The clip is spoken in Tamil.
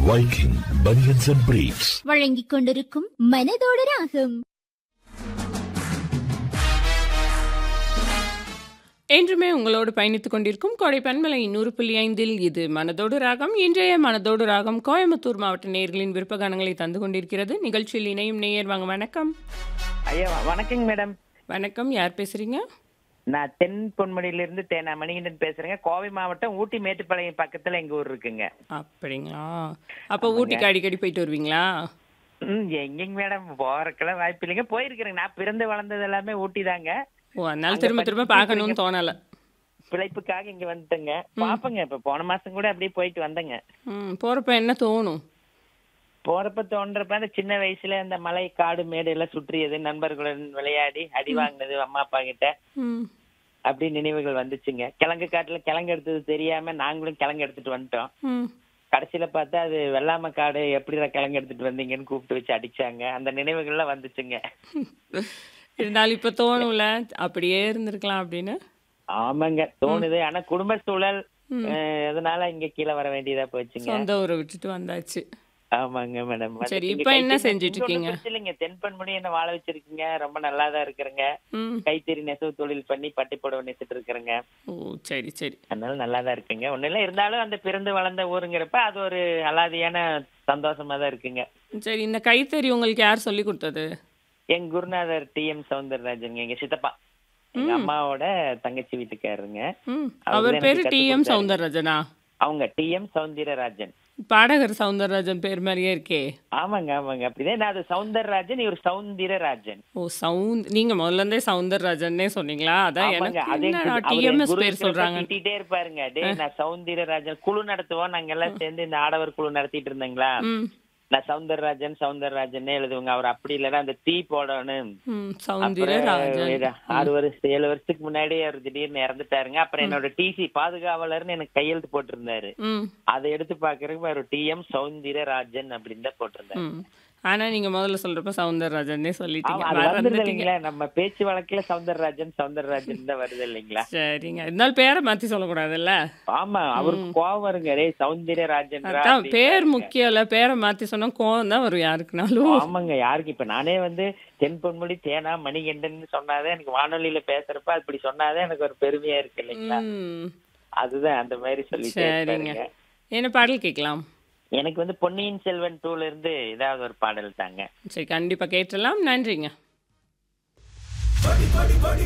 Viking Bunions and Briefs. வழங்கிக் கொண்டிருக்கும் மனதோடு ராகம் என்றுமே உங்களோடு பயணித்துக் கொண்டிருக்கும் கோடை பன்மலை நூறு புள்ளி ஐந்தில் இது மனதோடு ராகம் இன்றைய மனதோடு ராகம் கோயம்புத்தூர் மாவட்ட நேயர்களின் விருப்பகானங்களை தந்து கொண்டிருக்கிறது நிகழ்ச்சியில் இணையும் நேயர் வாங்க வணக்கம் ஐயா வ- வணக்கங்க மேடம் வணக்கம் யார் பேசுறீங்க நான் தென் பொன்முடியிலிருந்து தேனா மணிகண்டன் பேசுறேங்க கோவை மாவட்டம் ஊட்டி மேட்டுப்பாளையம் பக்கத்துல எங்க ஊர் இருக்குங்க அப்படிங்களா அப்போ ஊட்டிக்கு அடிக்கடி போயிட்டு வருவீங்களா ம் எங்கெங்க மேடம் போறக்கெல்லாம் வாய்ப்பு இல்லைங்க போயிருக்கிறேங்க நான் பிறந்து வளர்ந்தது எல்லாமே ஊட்டி தாங்க ஓ அதனால அங்க திரும்ப திரும்ப படிச்சுட்டு பார்க்கணும்னு இருக்கீங்க. தோணல பிழைப்புக்காக இங்க வந்துட்டேங்க பாப்பங்க இப்ப போன மாசம் கூட அப்படியே போயிட்டு வந்தேங்க ம் போறப்ப என்ன தோணும் போறப்ப தோன்றப்ப அந்த சின்ன வயசுல அந்த மலை காடு மேடு எல்லாம் சுற்றியது நண்பர்களுடன் விளையாடி அடி வாங்கினது அம்மா அப்பா கிட்ட ம் அப்படி நினைவுகள் வந்துச்சுங்க கிழங்கு காட்டுல கிழங்கு எடுத்தது தெரியாம நாங்களும் கிழங்கு எடுத்துட்டு வந்துட்டோம் ம் கடைசியில பார்த்தா அது வெள்ளாம காடு எப்படிடா கிழங்கு எடுத்துட்டு வந்தீங்கன்னு கூப்பிட்டு வச்சு அடிச்சாங்க அந்த நினைவுகள்லாம் வந்துச்சுங்க இருந்தாலும் இப்போ தோணும்ல அப்படியே இருந்திருக்கலாம் அப்படின்னு ஆமாங்க தோணுது ஆனா குடும்ப சூழல் அஹ், அதனால இங்க கீழே வர வேண்டியதா போச்சுங்க சொந்த ஊரை விட்டுட்டு வந்தாச்சு ஆமாங்க மேடம் சரி, இப்ப என்ன செஞ்சுட்டு இருக்கீங்க? இல்லைங்க தென்பண்படி என்ன வாழ வச்சிருக்கீங்க ரொம்ப நல்லா தான் இருக்கிறேங்க ம் கைத்தறி நெசவு தொழில் பண்ணி பட்டி புடவை நெசிட்டு இருக்கிறேங்க ஓ சரி சரி அதனால நல்லா தான் இருக்குங்க ஒண்ணு இல்ல இருந்தாலும் அந்த பிறந்து வளர்ந்த ஊருங்கிறப்ப அது ஒரு அலாதியான சந்தோஷமா தான் இருக்குங்க சரி இந்த கைத்தறி உங்களுக்கு யார் சொல்லி கொடுத்தது எங்க குருநாதர் டி எம் சவுந்தரராஜன் எங்க சித்தப்பா எங்க அம்மாவோட தங்கச்சி வீட்டுக்காரருங்க ம் அவர் அவர் தான் பேரு எனக்கு டி கத்துக் எம் கொடுத்தாரு. சவுந்தரராஜனா அவங்க டி எம் சவுந்தரராஜன் பாடகர் சவுந்தரராஜன் பேர் மாதிரியே இருக்கே ஆமாங்க ஆமாங்க அப்படிதான் நான் அது சவுந்தரராஜன் இவர் சவுந்தரராஜன் ஓ சவுந்த் நீங்க முதல்ல இருந்தே சவுந்தரராஜன்னே சொன்னீங்களா அதான் ஆமாங்க எனக்கு அதே என்ன குரு- அவரு டிஎம்எஸ் குரு பேர் இருக்கிறப்ப சொல்றாங்க திட்டிட்டே இருப்பாருங்க டேய் நான் சவுந்தரராஜன் குழு நடத்துவோம் நாங்க எல்லாம் சேர்ந்து இந்த ஆடவர் குழு நடத்திட்டு இருந்தேங்களா ம் நான் சவுந்தரராஜன் சவுந்தரராஜன் எழுதுவங்க அவர் அப்படி இல்லைன்னா அந்த தீ போடணும் ம் அப்புறம் சவுந்தரராஜன் இது ஆறு வருஷம் ஏழு வருஷத்துக்கு முன்னாடி அவர் திடீர்னு இறந்துட்டாருங்க அப்புறம் என்னோட டிசி பாதுகாவலர்னு எனக்கு கையெழுத்து போட்டிருந்தாரு ம் அதை எடுத்து பாக்குறதுக்கு அவர் டி எம் சௌந்தரராஜன் அப்படின்னு தான் போட்டிருந்தாரு ம் ஆனா நீங்க முதல்ல சொல்றப்ப சவுந்தரராஜன்னே சொல்லிட்டீங்க ஆமா, அது வந்துருது மறந்துட்டீங்க இல்லைங்களா நம்ம பேச்சு வழக்குல சவுந்தரராஜன் சவுந்தரராஜன் தான் வருது இல்லைங்களா சரிங்க இருந்தாலும் பேரை மாத்தி சொல்லக்கூடாதுல்ல ஆமா அவருக்கு கோவம் வருங்க டேய் சௌந்தரராஜன் அதான் பேர் முக்கியம் இல்ல பேரை மாத்தி சொன்னா கோவம் தான் வரும் யாருக்குனாலும் ஆமாங்க யாருக்கு இப்ப நானே வந்து தென் பொன்முடி தேனா மணிகண்டன் சொன்னாதே எனக்கு வானொலியில பேசுறப்ப அப்படி சொன்னாதே எனக்கு ஒரு பெருமையா இருக்கு இல்லைங்களா ம் அதுதான் அந்த மாதிரி சொல்லிட்டே சரிங்க இருப்பாருங்க என்ன பாடல் கேட்கலாம் எனக்கு வந்து பொன்னியின் செல்வன் டூல இருந்து ஏதாவது ஒரு பாடல் தாங்க சரி கண்டிப்பா கேட்டுடலாம் நன்றிங்க படி படி படி